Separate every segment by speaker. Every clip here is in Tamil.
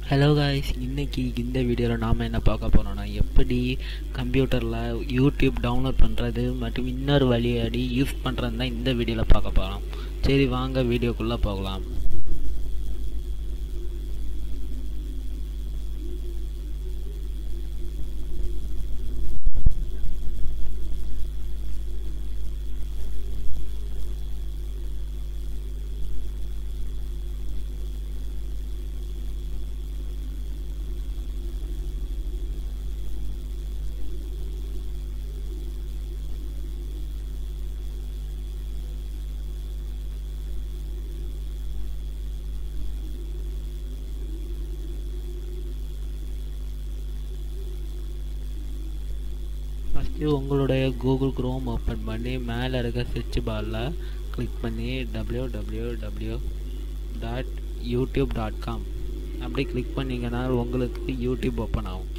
Speaker 1: ஹலோ காய்ஸ் இன்னைக்கு இந்த வீடியோவில் நாம் என்ன பார்க்க போகிறோம்னா எப்படி கம்ப்யூட்டரில் யூடியூப் டவுன்லோட் பண்ணுறது மற்றும் இன்னொரு வழியாடி யூஸ் பண்ணுறது தான் இந்த வீடியோவில் பார்க்க போகிறோம் சரி வாங்க வீடியோக்குள்ளே போகலாம் ஃபஸ்ட்டு உங்களுடைய கூகுள் க்ரோம் ஓப்பன் பண்ணி மேலே இருக்க சர்ச் பாரில் கிளிக் பண்ணி W W W dot YouTube dot com அப்படி கிளிக் பண்ணிங்கன்னா உங்களுக்கு யூடியூப் ஓப்பன் ஆகும்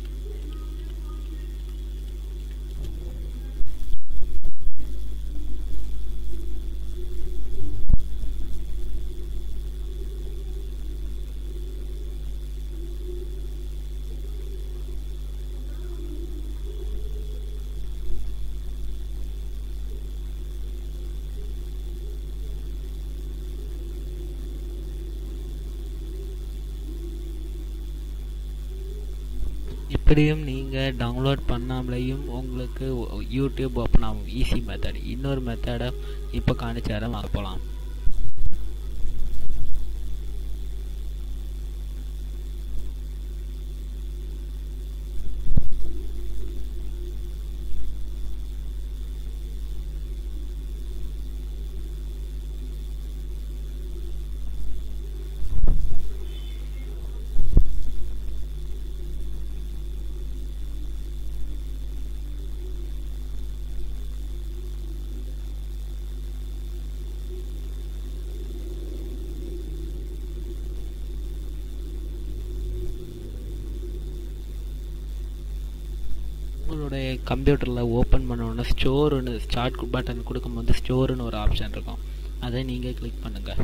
Speaker 1: இப்படியும் நீங்கள் டவுன்லோட் பண்ணாமலேயும் உங்களுக்கு யூடியூப் ஓப்பன் ஆகும் ஈஸி மெத்தட் இன்னொரு மெத்தடை இப்போ காணிச்சாரம் வாங்க போகலாம் உங்களுடைய கம்ப்யூட்டரில் ஓப்பன் பண்ணோன்னா ஸ்டோருன்னு ஸ்டார்ட் பட்டன் கொடுக்கும்போது ஸ்டோருன்னு ஒரு ஆப்ஷன் இருக்கும் அதை நீங்கள் கிளிக் பண்ணுங்கள்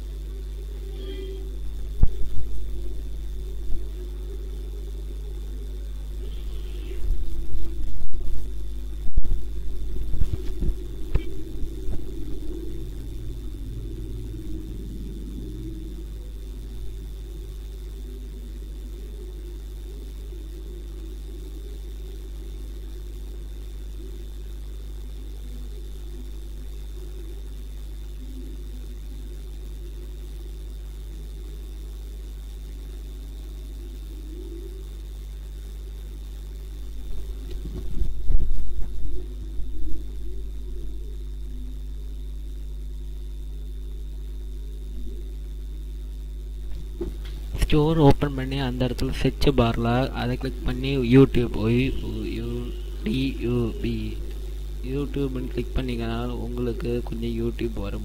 Speaker 1: ஸ்டோர் ஓப்பன் பண்ணி அந்த இடத்துல செர்ச் பாரில் அதை கிளிக் பண்ணி யூடியூப் யூடியூபி யூடியூப்னு கிளிக் பண்ணிங்கன்னா உங்களுக்கு கொஞ்சம் யூடியூப் வரும்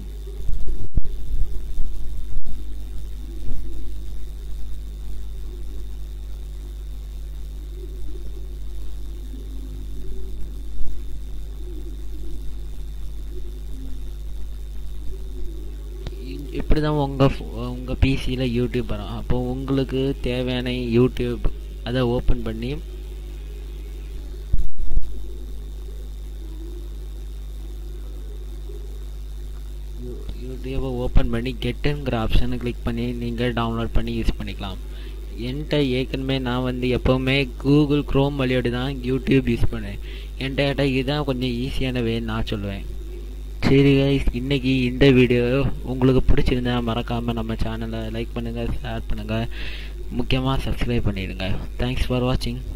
Speaker 1: இப்படி தான் உங்கள் உங்கள் பிசியில் யூடியூப் வரும் அப்போ உங்களுக்கு தேவையான யூடியூப் அதை ஓப்பன் பண்ணி யூடியூப்பை ஓப்பன் பண்ணி கெட்டுங்கிற ஆப்ஷனை கிளிக் பண்ணி நீங்கள் டவுன்லோட் பண்ணி யூஸ் பண்ணிக்கலாம் என்கிட்ட ஏற்கனவே நான் வந்து எப்போவுமே கூகுள் க்ரோம் வழியோடு தான் யூடியூப் யூஸ் பண்ணுவேன் என்கிட்ட இதுதான் கொஞ்சம் ஈஸியான வேன்னு நான் சொல்லுவேன் சரி கைஸ் இன்றைக்கி இந்த வீடியோ உங்களுக்கு பிடிச்சிருந்தா மறக்காமல் நம்ம சேனலை லைக் பண்ணுங்கள் ஷேர் பண்ணுங்கள் முக்கியமாக சப்ஸ்கிரைப் பண்ணிடுங்க தேங்க்ஸ் ஃபார் வாட்சிங்